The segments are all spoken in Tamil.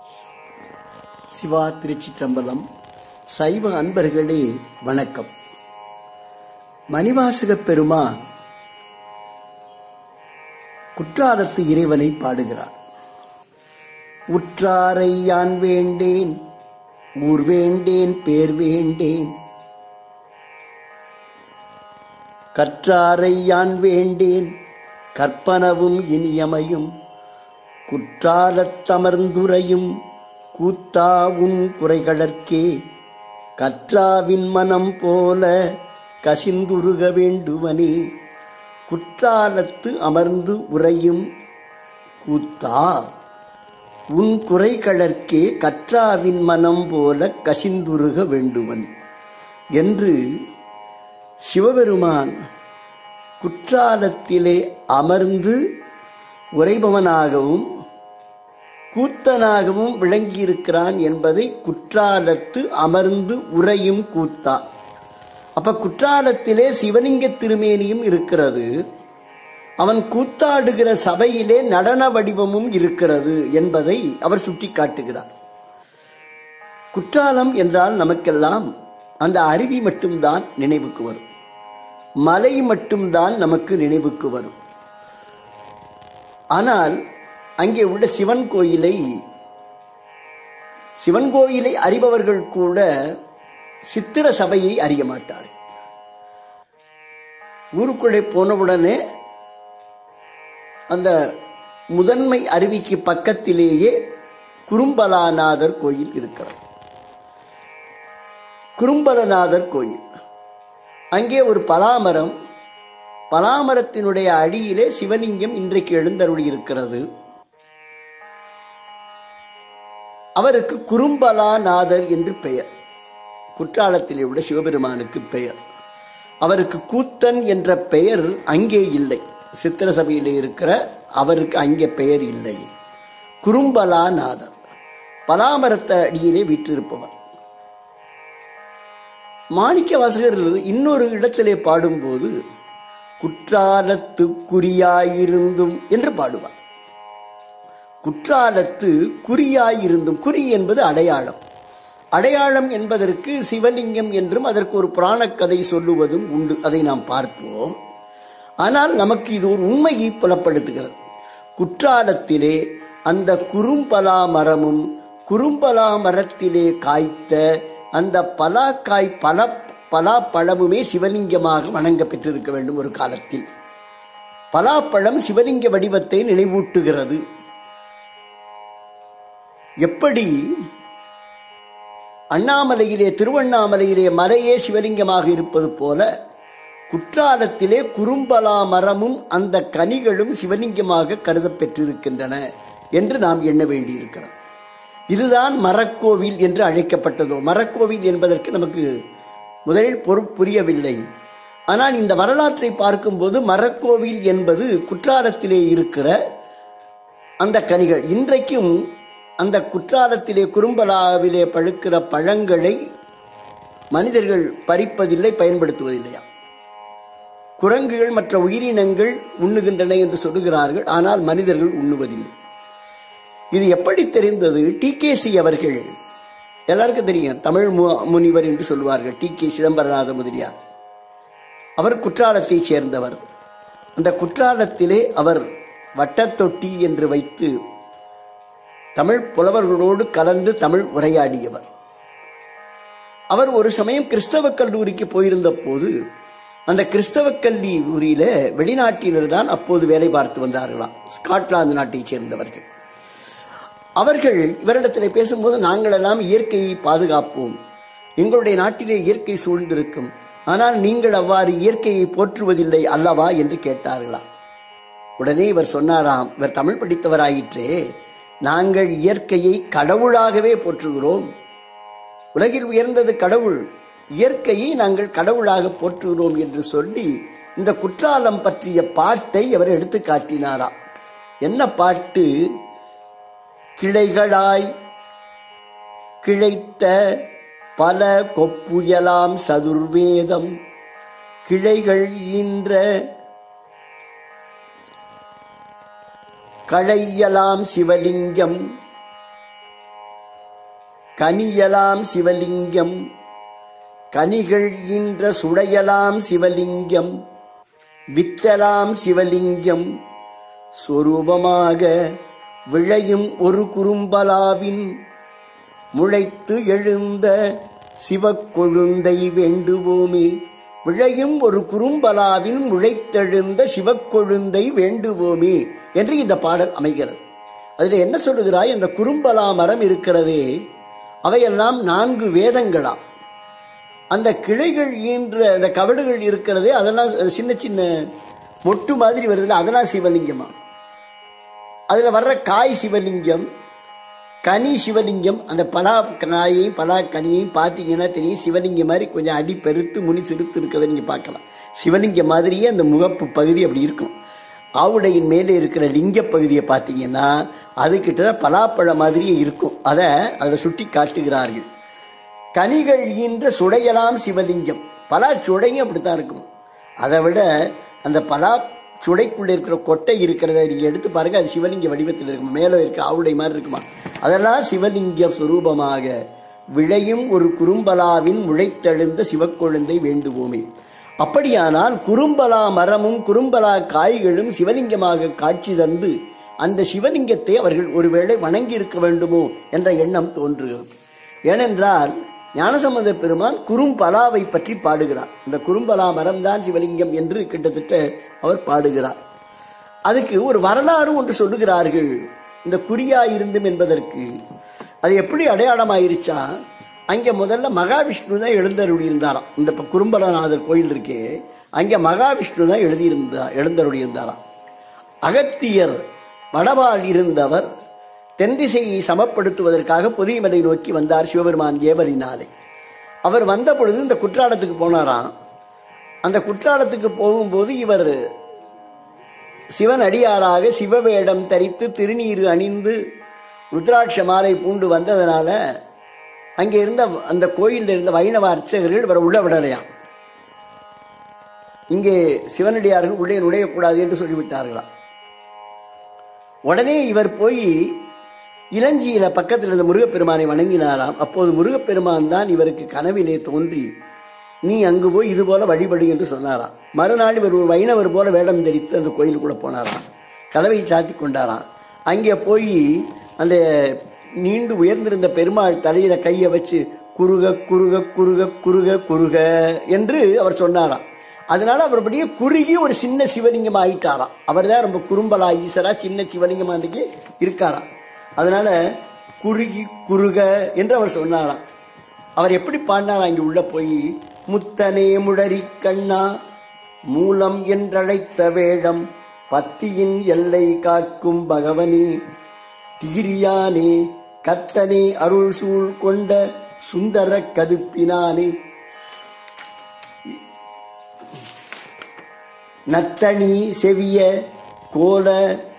சிவா திருச்சிற்றம்பலம் சைவ அன்பர்களே வணக்கம் மணிவாசகப் பெருமான் குற்றாலத்து இறைவனை பாடுகிறார் உற்றாரை யான் வேண்டேன் ஊர் வேண்டேன் பேர் வேண்டேன் கற்றாரை யான் வேண்டேன் கற்பனவும் இனியமையும் குற்றாலத்தமர்ந்துரையும் கூத்தா உன் குறைகளற்கே கற்றாவின் மனம் போல கசிந்துருக வேண்டுவனே குற்றாலத்து அமர்ந்து உறையும் கூத்தா உன் குறைகளற்கே கற்றாவின் மனம் போல கசிந்துருக வேண்டுவன் என்று சிவபெருமான் குற்றாலத்திலே அமர்ந்து உறைபவனாகவும் கூத்தனாகவும் விளங்கியிருக்கிறான் என்பதை குற்றாலத்து அமர்ந்து உறையும் கூத்தா அப்ப குற்றாலத்திலே சிவலிங்க திருமேனியும் இருக்கிறது அவன் கூத்தாடுகிற சபையிலே நடன வடிவமும் இருக்கிறது என்பதை அவர் சுட்டிக்காட்டுகிறார் குற்றாலம் என்றால் நமக்கெல்லாம் அந்த அருவி மட்டும்தான் நினைவுக்கு வரும் மலை மட்டும்தான் நமக்கு நினைவுக்கு வரும் ஆனால் அங்கே உள்ள சிவன் கோயிலை சிவன் கோயிலை அறிபவர்கள் கூட சித்திர சபையை அறிய மாட்டார் ஊருக்குள்ளே போனவுடனே அந்த முதன்மை அருவிக்கு பக்கத்திலேயே குறும்பலாநாதர் கோயில் இருக்கிறது குறும்பலநாதர் கோயில் அங்கே ஒரு பலாமரம் பலாமரத்தினுடைய அடியிலே சிவலிங்கம் இன்றைக்கு எழுந்தருளி இருக்கிறது அவருக்கு குறும்பலாநாதர் என்று பெயர் குற்றாலத்திலே உள்ள சிவபெருமானுக்கு பெயர் அவருக்கு கூத்தன் என்ற பெயர் அங்கே இல்லை சித்திர சபையிலே இருக்கிற அவருக்கு அங்கே பெயர் இல்லை குறும்பலாநாதர் பலாமரத்த அடியிலே வீற்றிருப்பவர் மாணிக்க வாசகர் இன்னொரு இடத்திலே பாடும்போது குற்றாலத்து குறியாயிருந்தும் என்று பாடுவார் குற்றாலத்து குறியாயிருந்தும் குறி என்பது அடையாளம் அடையாளம் என்பதற்கு சிவலிங்கம் என்றும் அதற்கு ஒரு புராணக்கதை சொல்லுவதும் உண்டு அதை நாம் பார்ப்போம் ஆனால் நமக்கு இது ஒரு உண்மையை புலப்படுத்துகிறது குற்றாலத்திலே அந்த குறும்பலா மரமும் குறும்பலா மரத்திலே காய்த்த அந்த பலாக்காய் பல பலாப்பழமுமே சிவலிங்கமாக வணங்க பெற்றிருக்க வேண்டும் ஒரு காலத்தில் பலாப்பழம் சிவலிங்க வடிவத்தை நினைவூட்டுகிறது எப்படி அண்ணாமலையிலே திருவண்ணாமலையிலே மலையே சிவலிங்கமாக இருப்பது போல குற்றாலத்திலே குறும்பலா மரமும் அந்த கனிகளும் சிவலிங்கமாக கருதப் பெற்றிருக்கின்றன என்று நாம் எண்ண வேண்டியிருக்கிறோம் இதுதான் மரக்கோவில் என்று அழைக்கப்பட்டதோ மரக்கோவில் என்பதற்கு நமக்கு முதலில் பொருள் புரியவில்லை ஆனால் இந்த வரலாற்றை பார்க்கும்போது மரக்கோவில் என்பது குற்றாலத்திலே இருக்கிற அந்த கனிகள் இன்றைக்கும் அந்த குற்றாலத்திலே குறும்பலாவிலே பழுக்கிற பழங்களை மனிதர்கள் பறிப்பதில்லை பயன்படுத்துவதில்லையா குரங்குகள் மற்ற உயிரினங்கள் உண்ணுகின்றன என்று சொல்லுகிறார்கள் ஆனால் மனிதர்கள் உண்ணுவதில்லை இது எப்படி தெரிந்தது டி கே சி அவர்கள் எல்லாருக்கும் தெரியும் தமிழ் முனிவர் என்று சொல்லுவார்கள் டி கே சிதம்பரநாத முதலியார் அவர் குற்றாலத்தைச் சேர்ந்தவர் அந்த குற்றாலத்திலே அவர் வட்டத்தொட்டி என்று வைத்து தமிழ் புலவர்களோடு கலந்து தமிழ் உரையாடியவர் அவர் ஒரு சமயம் கிறிஸ்தவ கல்லூரிக்கு போயிருந்த போது அந்த கிறிஸ்தவ கல்லூரியில வெளிநாட்டினர் தான் அப்போது வேலை பார்த்து வந்தார்களாம் ஸ்காட்லாந்து நாட்டைச் சேர்ந்தவர்கள் அவர்கள் இவரிடத்தில் பேசும்போது நாங்கள் எல்லாம் இயற்கையை பாதுகாப்போம் எங்களுடைய நாட்டிலே இயற்கை சூழ்ந்திருக்கும் ஆனால் நீங்கள் அவ்வாறு இயற்கையை போற்றுவதில்லை அல்லவா என்று கேட்டார்களாம் உடனே இவர் சொன்னாராம் இவர் தமிழ் படித்தவராயிற்றே நாங்கள் இயற்கையை கடவுளாகவே போற்றுகிறோம் உலகில் உயர்ந்தது கடவுள் இயற்கையை நாங்கள் கடவுளாக போற்றுகிறோம் என்று சொல்லி இந்த குற்றாலம் பற்றிய பாட்டை அவர் எடுத்து காட்டினாராம் என்ன பாட்டு கிளைகளாய் கிளைத்த பல கொப்புயலாம் சதுர்வேதம் கிளைகள் ஈன்ற களையலாம் சிவலிங்கம் கனியலாம் சிவலிங்கம் கனிகள் ஈன்ற சுடையலாம் சிவலிங்கம் வித்தலாம் சிவலிங்கம் சொரூபமாக விளையும் ஒரு குறும்பலாவின் முளைத்து எழுந்த சிவக்கொழுந்தை வேண்டுவோமே விளையும் ஒரு குறும்பலாவின் முளைத்தெழுந்த சிவக்கொழுந்தை வேண்டுவோமே என்று இந்த பாடல் அமைகிறது அதில் என்ன சொல்லுகிறாய் அந்த குறும்பலா மரம் இருக்கிறதே அவையெல்லாம் நான்கு வேதங்களாம் அந்த கிளைகள் ஈன்ற அந்த கவடுகள் இருக்கிறதே அதெல்லாம் சின்ன சின்ன மொட்டு மாதிரி வருதுல்ல அதெல்லாம் சிவலிங்கமா அதில் வர்ற காய் சிவலிங்கம் கனி சிவலிங்கம் அந்த பலா காயையும் பலா கனியையும் பார்த்தீங்கன்னா தெரியும் சிவலிங்கம் மாதிரி கொஞ்சம் அடி பெருத்து முனி சிறுத்து இருக்கிறத நீங்கள் பார்க்கலாம் சிவலிங்கம் மாதிரியே அந்த முகப்பு பகுதி அப்படி இருக்கும் ஆவுடையின் மேலே இருக்கிற லிங்க பகுதியை பார்த்தீங்கன்னா அதுக்கிட்ட தான் பலாப்பழம் மாதிரியே இருக்கும் அதை அதில் சுட்டி காட்டுகிறார்கள் கனிகள் ஈன்ற சுடையலாம் சிவலிங்கம் பலா சுடையும் அப்படித்தான் இருக்கும் அதை விட அந்த பலா சுடைக்குள்ள இருக்கிற கொட்டை இருக்கிறத நீங்க எடுத்து பாருங்க அது சிவலிங்க வடிவத்தில் இருக்கும் மேலே இருக்க ஆவுடை மாதிரி இருக்குமா அதெல்லாம் சிவலிங்க சுரூபமாக விளையும் ஒரு குறும்பலாவின் முளைத்தெழுந்த சிவக்கொழுந்தை வேண்டுவோமே அப்படியானால் குறும்பலா மரமும் குறும்பலா காய்களும் சிவலிங்கமாக காட்சி தந்து அந்த சிவலிங்கத்தை அவர்கள் ஒருவேளை வணங்கி இருக்க வேண்டுமோ என்ற எண்ணம் தோன்றுகிறது ஏனென்றால் ஞானசம்பந்த பெருமான் குறும்பலாவை பற்றி பாடுகிறார் இந்த குறும்பலா மரம்தான் சிவலிங்கம் என்று கிட்டத்தட்ட அவர் பாடுகிறார் அதுக்கு ஒரு வரலாறு ஒன்று சொல்லுகிறார்கள் இந்த குறியா இருந்தும் என்பதற்கு அது எப்படி அடையாளமாயிருச்சா அங்கே முதல்ல மகாவிஷ்ணு தான் எழுந்தருளி இருந்தாராம் இந்த இப்போ குறும்பலநாதர் கோயில் இருக்கே அங்கே மகாவிஷ்ணு தான் எழுதியிருந்தா எழுந்தருளி இருந்தாராம் அகத்தியர் வடவாள் இருந்தவர் தென் திசையை சமப்படுத்துவதற்காக பொதியமலை நோக்கி வந்தார் சிவபெருமான் ஏவலினாலே அவர் வந்த பொழுது இந்த குற்றாலத்துக்கு போனாராம் அந்த குற்றாலத்துக்கு போகும்போது இவர் சிவன் அடியாராக சிவவேடம் தரித்து திருநீறு அணிந்து ருத்ராட்ச மாலை பூண்டு வந்ததனால அங்கே இருந்த அந்த கோயிலில் இருந்த வைணவ அர்ச்சகர்கள் இவரை உள்ள விடலையாம் இங்கே சிவனடியார்கள் உள்ளே நுழையக்கூடாது என்று சொல்லிவிட்டார்களாம் உடனே இவர் போய் இளஞ்சியில பக்கத்தில் இருந்த முருகப்பெருமானை வணங்கினாராம் அப்போது முருகப்பெருமான் தான் இவருக்கு கனவிலே தோன்றி நீ அங்கு போய் இது போல வழிபடு என்று சொன்னாராம் மறுநாள் இவர் ஒரு வைணவர் போல வேடம் தரித்து அந்த கோயிலுக்குள்ள போனாராம் கதவை சாத்தி கொண்டாராம் அங்கே போய் அந்த நீண்டு உயர்ந்திருந்த பெருமாள் தலையில கையை வச்சு குறுக குறுக குறுக குறுக குறுக என்று அவர் சொன்னாராம் அதனால அவர் அப்படியே குறுகி ஒரு சின்ன சிவலிங்கம் ஆயிட்டாராம் அவர் தான் ரொம்ப குறும்பலா ஈசரா சின்ன சிவலிங்கம் அன்றைக்கு இருக்காராம் அதனால குறுகி குறுக என்று அவர் சொன்னாராம் அவர் எப்படி பாடினார் அங்கே உள்ள போய் முத்தனே முடரி கண்ணா மூலம் என்றழைத்த வேடம் பத்தியின் எல்லை காக்கும் பகவனே திகிரியானே கத்தனே அருள் சூழ் கொண்ட சுந்தர கதுப்பினானே நத்தனி செவிய கோல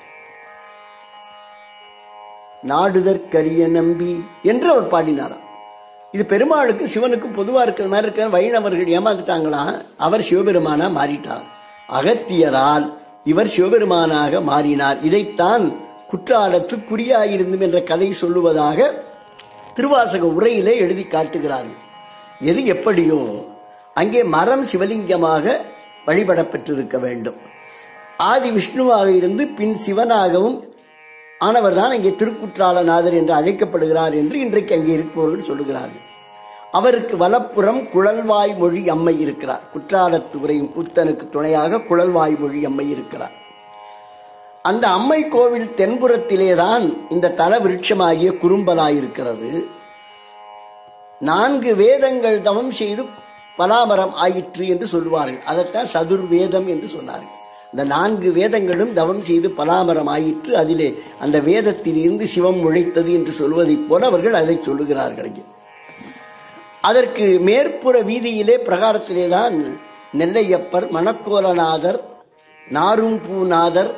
நாடுதற்கரிய நம்பி என்று அவர் பாடினாராம் இது பெருமாளுக்கு சிவனுக்கும் பொதுவா இருக்கிற மாதிரி இருக்கிற வைணவர்கள் ஏமாந்துட்டாங்களாம் அவர் சிவபெருமானா மாறிட்டார் அகத்தியரால் இவர் சிவபெருமானாக மாறினார் இதைத்தான் குற்றாலத்து குறியாயிருந்தும் என்ற கதை சொல்லுவதாக திருவாசக உரையிலே எழுதி காட்டுகிறார்கள் எது எப்படியோ அங்கே மரம் சிவலிங்கமாக வழிபடப்பெற்றிருக்க வேண்டும் ஆதி விஷ்ணுவாக இருந்து பின் சிவனாகவும் ஆனவர் தான் அங்கே திருக்குற்றாலநாதர் என்று அழைக்கப்படுகிறார் என்று இன்றைக்கு அங்கே இருப்பவர்கள் சொல்லுகிறார்கள் அவருக்கு வலப்புறம் குழல்வாய் மொழி அம்மை இருக்கிறார் குற்றாலத்து உரையும் புத்தனுக்கு துணையாக குழல்வாய் மொழி அம்மை இருக்கிறார் அந்த அம்மை கோவில் தென்புறத்திலே தான் இந்த தல விருட்சமாகிய குறும்பலாய் இருக்கிறது நான்கு வேதங்கள் தவம் செய்து பலாமரம் ஆயிற்று என்று சொல்வார்கள் அதைத்தான் சதுர்வேதம் என்று சொன்னார்கள் இந்த நான்கு வேதங்களும் தவம் செய்து பலாமரம் ஆயிற்று அதிலே அந்த வேதத்தில் இருந்து சிவம் முளைத்தது என்று சொல்வதைப் போல அவர்கள் அதை சொல்லுகிறார்கள் இங்கே அதற்கு மேற்புற வீதியிலே பிரகாரத்திலே தான் நெல்லையப்பர் மணக்கோலநாதர் நாரும்பூநாதர்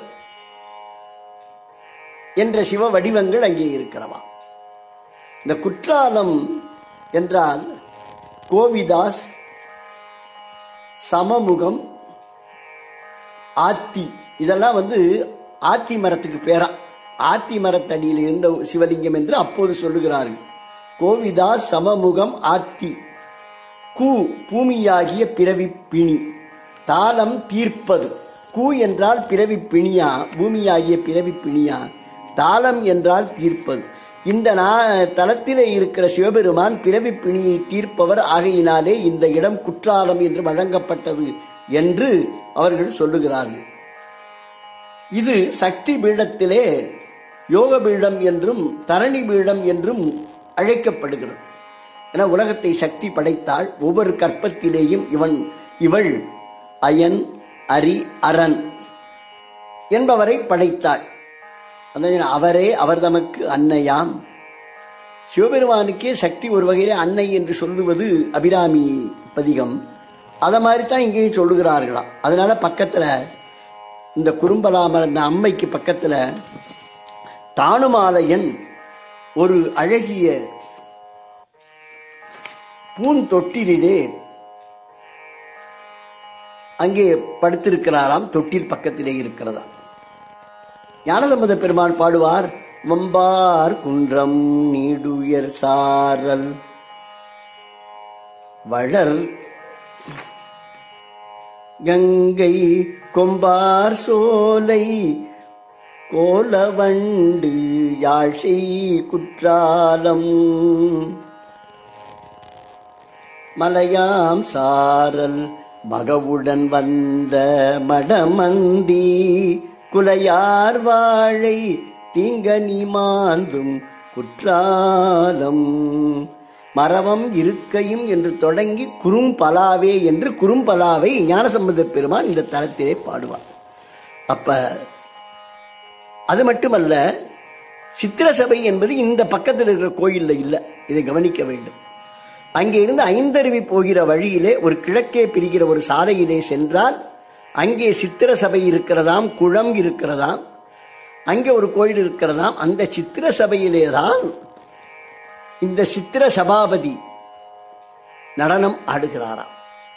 என்ற சிவ வடிவங்கள் அங்கே இருக்கிறவா இந்த குற்றாலம் என்றால் கோவிதாஸ் சமமுகம் ஆத்தி இதெல்லாம் வந்து ஆத்தி மரத்துக்கு பேரா ஆத்தி மரத்தடியில் இருந்த சிவலிங்கம் என்று அப்போது சொல்லுகிறார்கள் கோவிதா சமமுகம் ஆத்தி கூ பூமியாகிய பிறவி பிணி தாளம் தீர்ப்பது கூ என்றால் பிறவி பிணியா பூமியாகிய பிறவி பிணியா தாளம் என்றால் தீர்ப்பது இந்த நா தலத்திலே இருக்கிற சிவபெருமான் பிறவி பிணியை தீர்ப்பவர் ஆகையினாலே இந்த இடம் குற்றாலம் என்று வழங்கப்பட்டது என்று அவர்கள் சொல்லுகிறார்கள் இது சக்தி பீடத்திலே யோக பீடம் என்றும் தரணி பீடம் என்றும் அழைக்கப்படுகிறது என உலகத்தை சக்தி படைத்தாள் ஒவ்வொரு கற்பத்திலேயும் இவன் இவள் அயன் அரி அரண் என்பவரை படைத்தாள் அதாவது அவரே அவர் தமக்கு அன்னையாம் சிவபெருமானுக்கே சக்தி ஒரு வகையிலே அன்னை என்று சொல்லுவது அபிராமி பதிகம் அதை மாதிரி தான் இங்கேயும் சொல்லுகிறார்களாம் அதனால பக்கத்துல இந்த குறும்பலாமர் அந்த அம்மைக்கு பக்கத்துல தானுமாலையன் ஒரு அழகிய பூந்தொட்டிலே அங்கே படுத்திருக்கிறாராம் தொட்டில் பக்கத்திலே இருக்கிறதா ஞானசம்பந்த பெருமான் பாடுவார் வம்பார் குன்றம் நீடுயர் சாரல் வளர் கங்கை கொம்பார் சோலை கோலவண்டு யாழ்சை குற்றாலம் மலையாம் சாரல் மகவுடன் வந்த மடமந்தி குலையார் வாழை தீங்கனி மாந்தும் குற்றாலம் மரவம் இருக்கையும் என்று தொடங்கி குறும்பலாவே என்று குறும்பலாவை ஞானசம்பந்த பெருமான் இந்த தலத்திலே பாடுவார் அப்ப அது மட்டுமல்ல சித்திர சபை என்பது இந்த பக்கத்தில் இருக்கிற கோயில்ல இல்லை இதை கவனிக்க வேண்டும் அங்கே இருந்து ஐந்தருவி போகிற வழியிலே ஒரு கிழக்கே பிரிகிற ஒரு சாலையிலே சென்றால் அங்கே சித்திர சபை இருக்கிறதாம் குளம் இருக்கிறதாம் அங்கே ஒரு கோயில் இருக்கிறதாம் அந்த சித்திர சபையிலே தான் இந்த சித்திர சபாபதி நடனம் ஆடுகிறாராம்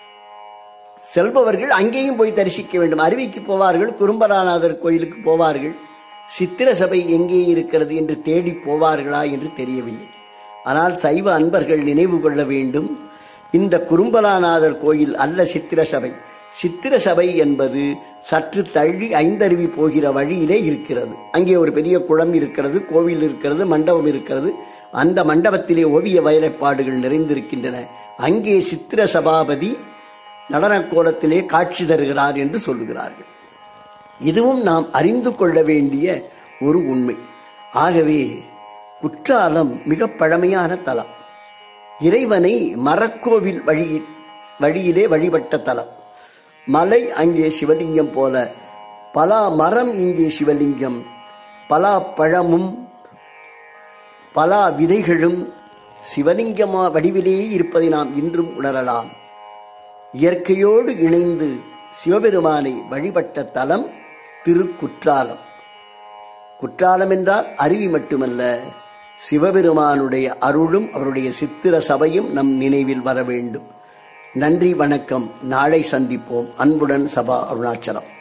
செல்பவர்கள் அங்கேயும் போய் தரிசிக்க வேண்டும் அருவிக்கு போவார்கள் குறும்பலாநாதர் கோயிலுக்கு போவார்கள் சித்திர சபை எங்கே இருக்கிறது என்று தேடி போவார்களா என்று தெரியவில்லை ஆனால் சைவ அன்பர்கள் நினைவு கொள்ள வேண்டும் இந்த குறும்பலாநாதர் கோயில் அல்ல சித்திர சபை சித்திர சபை என்பது சற்று தள்ளி ஐந்தருவி போகிற வழியிலே இருக்கிறது அங்கே ஒரு பெரிய குளம் இருக்கிறது கோவில் இருக்கிறது மண்டபம் இருக்கிறது அந்த மண்டபத்திலே ஓவிய வயலைப்பாடுகள் நிறைந்திருக்கின்றன அங்கே சித்திர சபாபதி நடன கோலத்திலே காட்சி தருகிறார் என்று சொல்லுகிறார்கள் இதுவும் நாம் அறிந்து கொள்ள வேண்டிய ஒரு உண்மை ஆகவே குற்றாலம் மிக பழமையான தலம் இறைவனை மரக்கோவில் வழி வழியிலே வழிபட்ட தலம் மலை அங்கே சிவலிங்கம் போல பலா மரம் இங்கே சிவலிங்கம் பலா பழமும் பலா விதைகளும் சிவலிங்கமா வடிவிலேயே இருப்பதை நாம் இன்றும் உணரலாம் இயற்கையோடு இணைந்து சிவபெருமானை வழிபட்ட தலம் திருக்குற்றாலம் குற்றாலம் என்றால் அருவி மட்டுமல்ல சிவபெருமானுடைய அருளும் அவருடைய சித்திர சபையும் நம் நினைவில் வர வேண்டும் நன்றி வணக்கம் நாளை சந்திப்போம் அன்புடன் சபா அருணாச்சலம்